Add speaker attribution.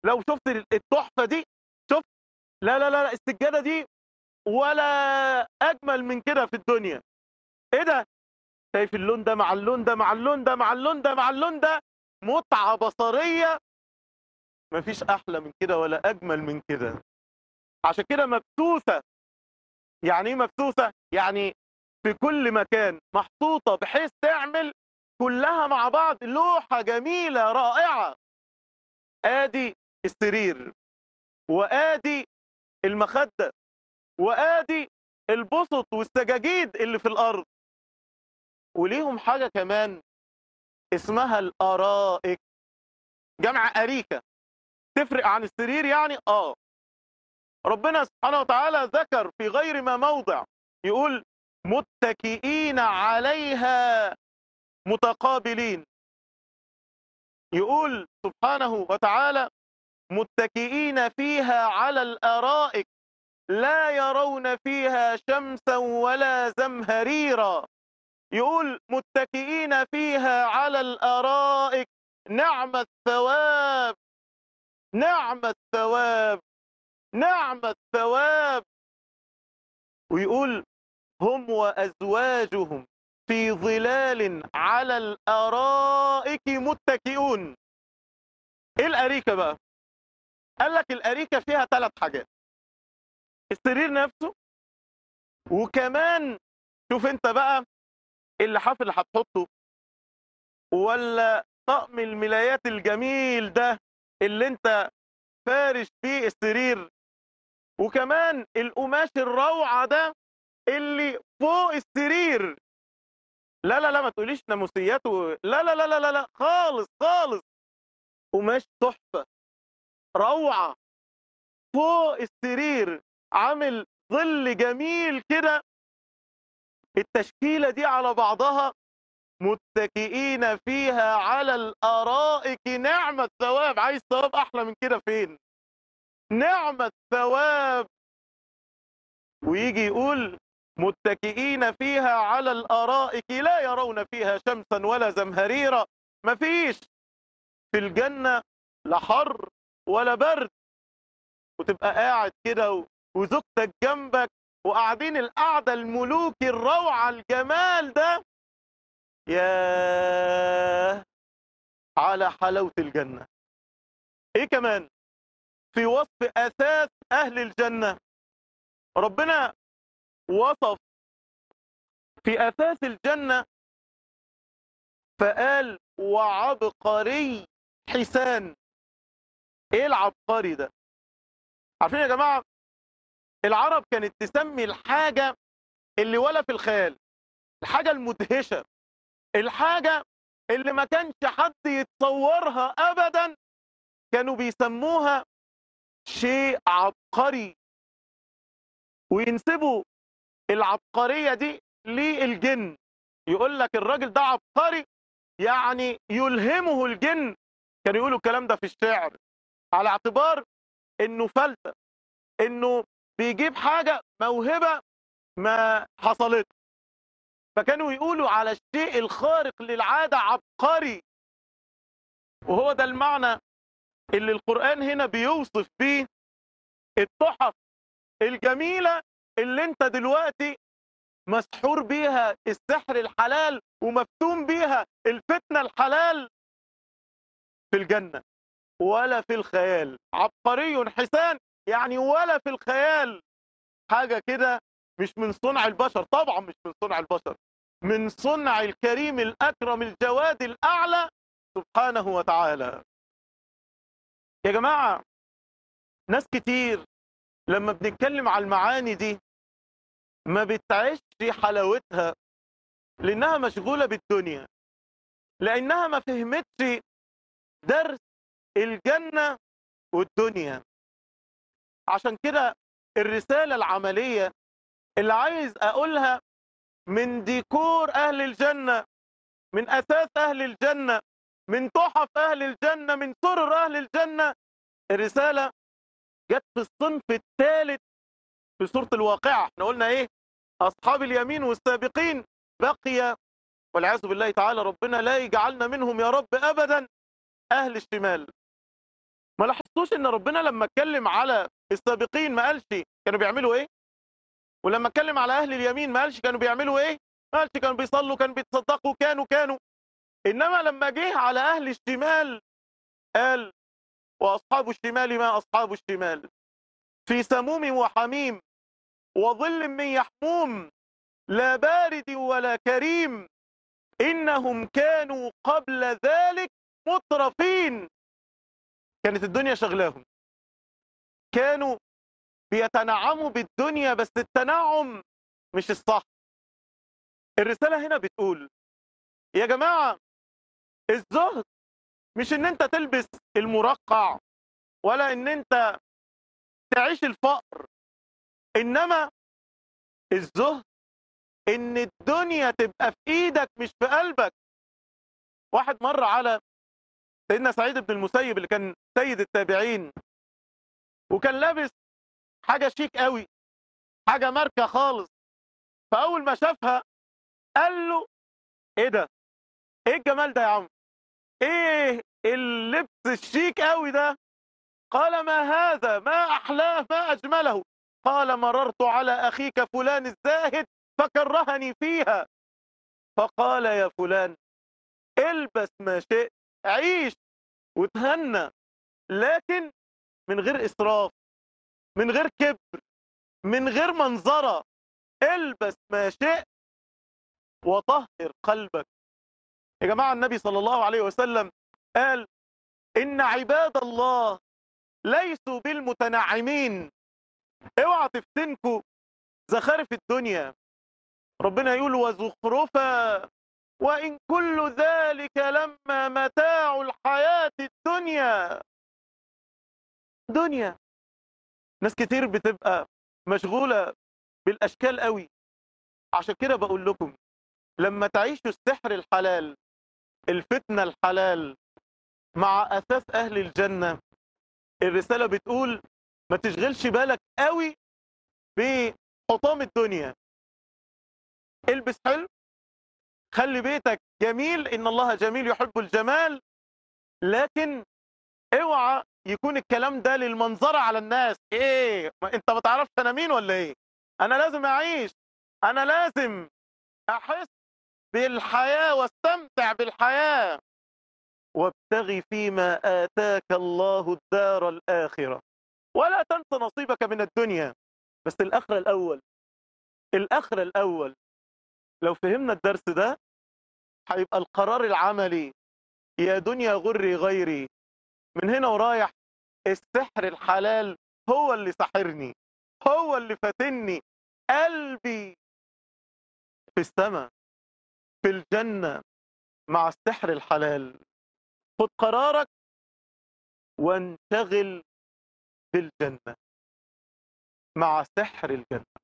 Speaker 1: لو شفت التحفة دي شوف لا لا لا السجادة دي ولا أجمل من كده في الدنيا إيه ده شايف اللون ده مع اللون ده مع اللون ده مع اللون ده مع اللون ده متعة بصرية مفيش أحلى من كده ولا أجمل من كده عشان كده مبثوثة يعني ايه مبثوثة؟ يعني في كل مكان محطوطة بحيث تعمل كلها مع بعض لوحة جميلة رائعة آدي السرير وآدي المخدة وآدي البسط والسجاجيد اللي في الأرض وليهم حاجة كمان اسمها الأرائك جمع أريكة تفرق عن السرير يعني آه ربنا سبحانه وتعالى ذكر في غير ما موضع يقول متكئين عليها متقابلين يقول سبحانه وتعالى متكئين فيها على الارائك لا يرون فيها شمسا ولا زمهريرا يقول متكئين فيها على الارائك نعم الثواب نعم الثواب نعم الثواب ويقول هم وازواجهم في ظلال على الارائك متكئون ايه الاريكه بقى قال لك الاريكه فيها ثلاث حاجات السرير نفسه وكمان شوف انت بقى اللحاف اللي هتحطه ولا طقم الملايات الجميل ده اللي انت فارش فيه السرير وكمان القماش الروعه ده اللي فوق السرير لا لا لا ما تقوليش ناموسيات و... لا لا لا لا لا لا خالص خالص قماش تحفه روعه فوق السرير عامل ظل جميل كده التشكيله دي على بعضها متكئين فيها على الارائك نعم الثواب عايز ثواب احلى من كده فين نعم الثواب ويجي يقول متكئين فيها على الارائك لا يرون فيها شمسا ولا زمهريرا مفيش في الجنه لا حر ولا برد وتبقى قاعد كده وزوجتك جنبك وقاعدين القعده الملوكي الروعه الجمال ده ياه على حلاوه الجنه ايه كمان في وصف اساس اهل الجنه ربنا وصف في اساس الجنه فقال وعبقري حسان ايه العبقري ده عارفين يا جماعه العرب كانت تسمي الحاجه اللي ولا في الخيال الحاجه المدهشه الحاجه اللي ما كانش حد يتصورها ابدا كانوا بيسموها شيء عبقري وينسبوا العبقرية دي للجن يقول لك الراجل ده عبقري يعني يلهمه الجن كانوا يقولوا الكلام ده في الشعر على اعتبار انه فلتة انه بيجيب حاجة موهبة ما حصلت فكانوا يقولوا على الشيء الخارق للعادة عبقري وهو ده المعنى اللي القرآن هنا بيوصف بيه التحف الجميلة اللي انت دلوقتي مسحور بيها السحر الحلال ومفتون بيها الفتنة الحلال في الجنة ولا في الخيال عبقري حسان يعني ولا في الخيال حاجة كده مش من صنع البشر طبعا مش من صنع البشر من صنع الكريم الأكرم الجواد الأعلى سبحانه وتعالى يا جماعة ناس كتير لما بنتكلم على المعاني دي ما بتعيش حلاوتها لانها مشغوله بالدنيا لانها ما فهمتش درس الجنه والدنيا عشان كده الرساله العمليه اللي عايز اقولها من ديكور اهل الجنه من اساس اهل الجنه من تحف اهل الجنه من سرر اهل الجنه الرساله جت في الصنف الثالث في سوره الواقعه احنا قلنا ايه اصحاب اليمين والسابقين بقي والعياذ بالله تعالى ربنا لا يجعلنا منهم يا رب ابدا اهل الشمال ما لاحظتوش ان ربنا لما اتكلم على السابقين ما قالش كانوا بيعملوا ايه ولما اتكلم على اهل اليمين ما قالش كانوا بيعملوا ايه ما قالش كانوا بيصلوا كانوا بيتصدقوا كانوا كانوا انما لما جه على اهل الشمال قال واصحاب الشمال ما اصحاب الشمال في سموم وحميم وظل من يحموم لا بارد ولا كريم انهم كانوا قبل ذلك مترفين كانت الدنيا شغلاهم كانوا بيتنعموا بالدنيا بس التنعم مش الصح الرسالة هنا بتقول يا جماعة الزهد مش ان انت تلبس المرقع ولا ان انت تعيش الفقر انما الزهد ان الدنيا تبقى في ايدك مش في قلبك واحد مر على سيدنا سعيد بن المسيب اللي كان سيد التابعين وكان لابس حاجة شيك قوي حاجة ماركة خالص فأول ما شافها قال له ايه ده ايه الجمال ده يا عم ايه اللبس الشيك قوي ده قال ما هذا ما احلاه ما اجمله قال مررت على اخيك فلان الزاهد فكرهني فيها فقال يا فلان البس ما شئت عيش وتهنى لكن من غير اسراف من غير كبر من غير منظره البس ما شئت وطهر قلبك يا جماعة النبي صلى الله عليه وسلم قال إن عباد الله ليسوا بالمتنعمين اوعى تفتنكوا زخارف الدنيا ربنا يقول وزخرفا وإن كل ذلك لما متاع الحياة الدنيا دنيا ناس كتير بتبقى مشغولة بالأشكال قوي عشان كده بقول لكم لما تعيشوا السحر الحلال الفتنة الحلال مع أساس أهل الجنة الرسالة بتقول ما تشغلش بالك قوي بحطام الدنيا البس حلو خلي بيتك جميل إن الله جميل يحب الجمال لكن اوعى يكون الكلام ده للمنظرة على الناس ايه ما انت ما تعرفش انا مين ولا ايه انا لازم اعيش انا لازم احس بالحياة واستمتع بالحياة وابتغي فيما آتاك الله الدار الآخرة ولا تنس نصيبك من الدنيا بس الآخرة الأول الآخرة الأول لو فهمنا الدرس ده هيبقى القرار العملي يا دنيا غري غيري من هنا ورايح السحر الحلال هو اللي سحرني هو اللي فاتني قلبي في السماء في الجنة مع السحر الحلال خد قرارك وانشغل بالجنة مع سحر الجنة